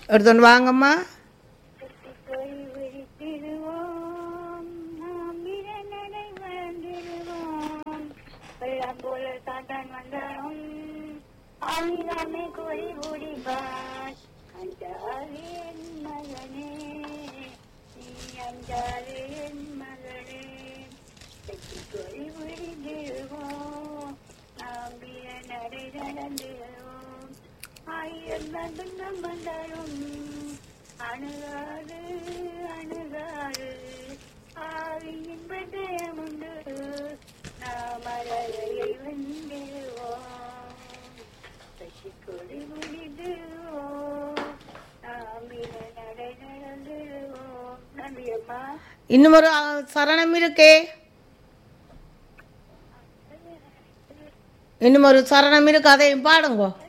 எடுத்துன்னு வாங்கம்மா கை விழித்திடுவோம் நாம் இளநடை வாழ்ந்திடுவோம் வெள்ளம் போல சாத்தான் வந்தாலும் ஆமிதாமே கோரி ஓடிவான் அஞ்சாது என் மகனே நீ அஞ்சாது என் மகனே வெற்றி கோரி விழித்திடுவோம் நாம் இளநடை நடந்திடுவோம் ஆயிரம் துன்பம் வந்தாலும் அணுகாது அணுகாது ஆவியின் பட்டயம் உண்டு நாம் அழகையை வென்றிடுவோம் சசி கொடி முடிடுவோம் நாம் இன நடை நடந்துடுவோம் நன்றி அம்மா இன்னும் ஒரு அஹ், சரணம் இருக்கே இன்னும் ஒரு சரணம் இருக்கு அதையும் பாடுங்கோ